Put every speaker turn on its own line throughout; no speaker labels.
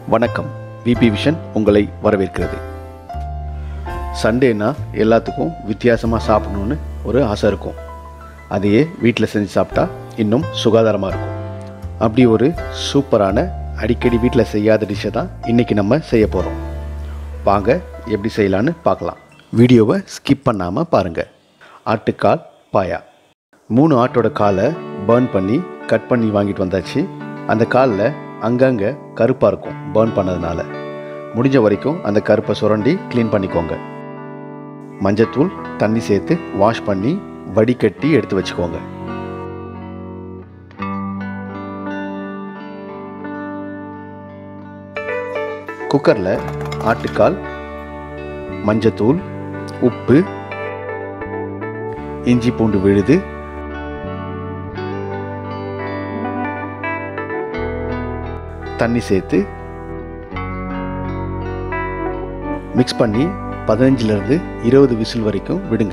வணக்கம் VP vision உங்களை வரவேற்கிறது சண்டேனா எல்லாத்துக்கும் வித்தியாசமாக சாப்பிடணுன்னு ஒரு ஆசை இருக்கும் அதையே வீட்டில் செஞ்சு சாப்பிட்டா இன்னும் சுகாதாரமாக இருக்கும் அப்படி ஒரு சூப்பரான அடிக்கடி வீட்டில் செய்யாத டிஷ்ஷை தான் இன்றைக்கி நம்ம செய்ய போகிறோம் வாங்க எப்படி செய்யலான்னு பார்க்கலாம் வீடியோவை ஸ்கிப் பண்ணாமல் பாருங்கள் ஆட்டுக்கால் பாயா மூணு ஆட்டோட காலை பர்ன் பண்ணி கட் பண்ணி வாங்கிட்டு வந்தாச்சு அந்த காலில் அங்கங்கே கருப்பாக இருக்கும் பர்ன் பண்ணதுனால முடிஞ்ச வரைக்கும் அந்த கருப்பை சுரண்டி க்ளீன் பண்ணிக்கோங்க மஞ்சத்தூள் தண்ணி சேர்த்து வாஷ் பண்ணி வடிகட்டி எடுத்து வச்சுக்கோங்க குக்கரில் ஆட்டுக்கால் மஞ்சத்தூள் உப்பு இஞ்சி பூண்டு விழுது தண்ணி சேர்த்து மிக்ஸ் பண்ணி பதினஞ்சுலேருந்து இருபது விசில் வரைக்கும் விடுங்க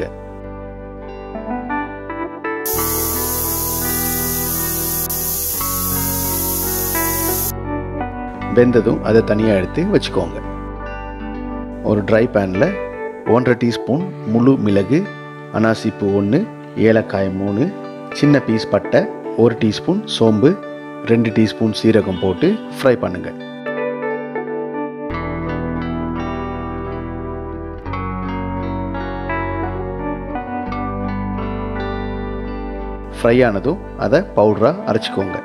வெந்ததும் அதை தனியாக எடுத்து வச்சுக்கோங்க ஒரு ட்ரை பேனில் ஒன்றரை டீஸ்பூன் முழு மிளகு அனாசிப்பூ ஒன்று ஏலக்காய் மூணு சின்ன பீஸ் பட்டை ஒரு டீஸ்பூன் சோம்பு ரெண்டு டீஸ்பூன் சீரகம் போட்டு ஃப்ரை பண்ணுங்கள் ஃப்ரை ஆனதும் அதை பவுடராக அரைச்சிக்கோங்க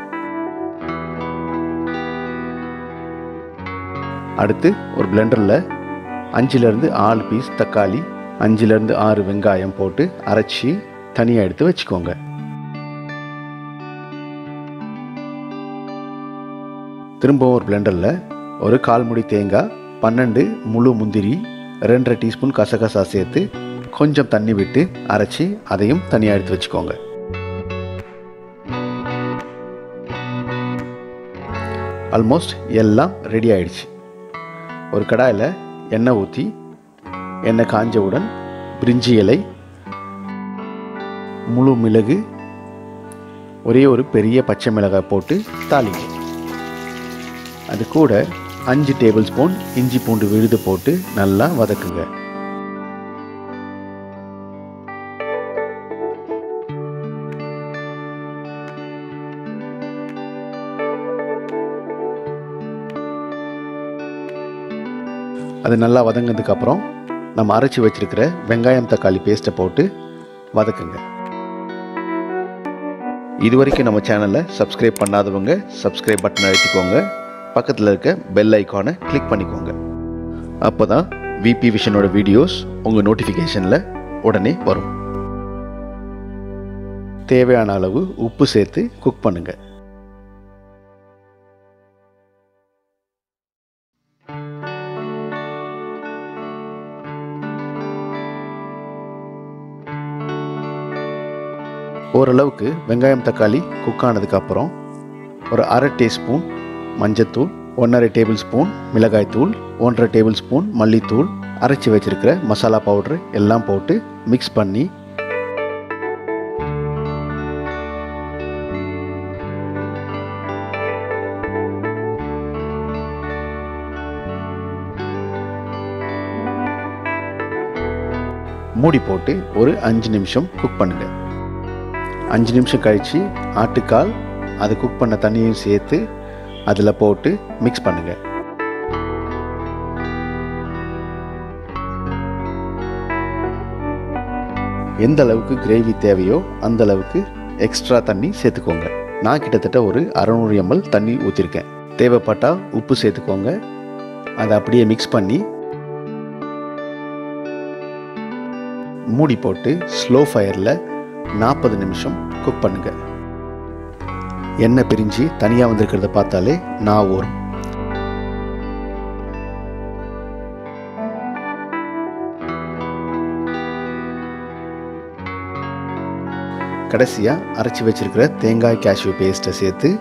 அடுத்து ஒரு பிளெண்டரில் அஞ்சுலேருந்து ஆறு பீஸ் தக்காளி அஞ்சுலேருந்து ஆறு வெங்காயம் போட்டு அரைச்சி தனியாக எடுத்து வச்சுக்கோங்க திரும்பவும் ஒரு பிளெண்டரில் ஒரு கால் முடி தேங்காய் பன்னெண்டு முழு முந்திரி ரெண்டரை டீஸ்பூன் கசகசா சேர்த்து கொஞ்சம் தண்ணி விட்டு அரைச்சி அதையும் தனியாக எடுத்து வச்சுக்கோங்க ஆல்மோஸ்ட் எல்லாம் ரெடி ஆயிடுச்சு ஒரு கடாயில் எண்ணெய் ஊற்றி எண்ணெய் காஞ்சவுடன் பிரிஞ்சி இலை முழு மிளகு ஒரே ஒரு பெரிய பச்சை மிளகாய் போட்டு தாளிங்க அது கூட அஞ்சு டேபிள் ஸ்பூன் இஞ்சி பூண்டு விழுது போட்டு நல்லா வதக்குங்க அது நல்லா வதங்கினதுக்கப்புறம் நம்ம அரைச்சி வச்சிருக்கிற வெங்காயம் தக்காளி பேஸ்ட்டை போட்டு வதக்குங்க இது வரைக்கும் நம்ம சேனலை சப்ஸ்கிரைப் பண்ணாதவங்க சப்ஸ்கிரைப் பட்டன் அழுத்திக்கோங்க பக்கத்தில் இருக்க பெல் ஐக்கானை கிளிக் பண்ணிக்கோங்க அப்போ தான் விபி விஷனோட வீடியோஸ் உங்கள் நோட்டிஃபிகேஷனில் உடனே வரும் தேவையான அளவு உப்பு சேர்த்து குக் பண்ணுங்கள் ஓரளவுக்கு வெங்காயம் தக்காளி குக் ஆனதுக்கப்புறம் ஒரு அரை டீஸ்பூன் மஞ்சத்தூள் ஒன்றரை டேபிள் ஸ்பூன் மிளகாய்த்தூள் ஒன்றரை டேபிள் ஸ்பூன் மல்லித்தூள் அரைச்சி வச்சிருக்கிற மசாலா பவுட்ரு எல்லாம் போட்டு மிக்ஸ் பண்ணி மூடி போட்டு ஒரு அஞ்சு நிமிஷம் குக் பண்ணுங்க அஞ்சு நிமிஷம் கழித்து ஆட்டுக்கால் அது குக் பண்ண தண்ணியும் சேர்த்து அதில் போட்டு மிக்ஸ் பண்ணுங்க எந்த அளவுக்கு கிரேவி தேவையோ அந்த அளவுக்கு எக்ஸ்ட்ரா தண்ணி சேர்த்துக்கோங்க நான் கிட்டத்தட்ட ஒரு அறநூறு எம்எல் தண்ணி ஊற்றிருக்கேன் தேவைப்பட்டால் உப்பு சேர்த்துக்கோங்க அதை அப்படியே மிக்ஸ் பண்ணி மூடி போட்டு ஸ்லோ ஃபயரில் நாற்பது நிமிஷம் குக் பண்ணுங்க எண்ணெய் பிரிஞ்சு தனியாக வந்திருக்கிறத பார்த்தாலே நான் ஊறும் கடைசியாக அரைச்சி வச்சிருக்கிற தேங்காய் கேஷ்யூ பேஸ்ட்டை சேர்த்து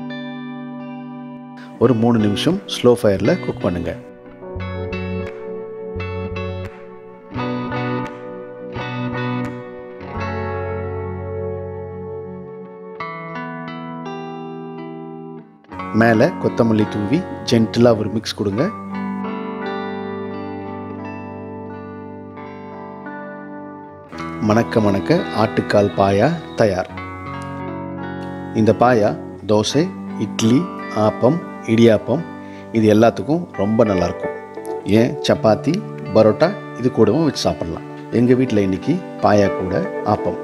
ஒரு மூணு நிமிஷம் ஸ்லோ ஃபயரில் குக் பண்ணுங்கள் மேலே கொத்தமல்லி தூவி ஜென்டிலாக ஒரு மிக்ஸ் கொடுங்க மணக்க மணக்க ஆட்டுக்கால் பாயா தயார் இந்த பாயா தோசை இட்லி ஆப்பம் இடியாப்பம் இது எல்லாத்துக்கும் ரொம்ப நல்லாயிருக்கும் ஏன் சப்பாத்தி பரோட்டா இது கூடவும் வச்சு சாப்பிட்லாம் எங்கள் வீட்டில் இன்னைக்கு பாயா கூட ஆப்பம்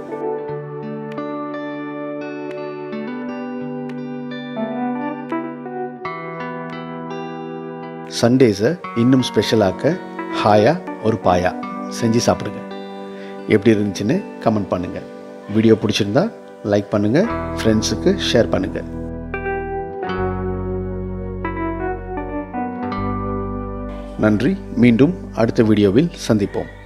சண்டேஸை இன்னும் ஸ்பெஷலாக்க ஹாயா ஒரு பாயா செஞ்சு சாப்பிடுங்க எப்படி இருந்துச்சுன்னு கமெண்ட் பண்ணுங்கள் வீடியோ பிடிச்சிருந்தா லைக் பண்ணுங்கள் ஃப்ரெண்ட்ஸுக்கு ஷேர் பண்ணுங்கள் நன்றி மீண்டும் அடுத்த வீடியோவில் சந்திப்போம்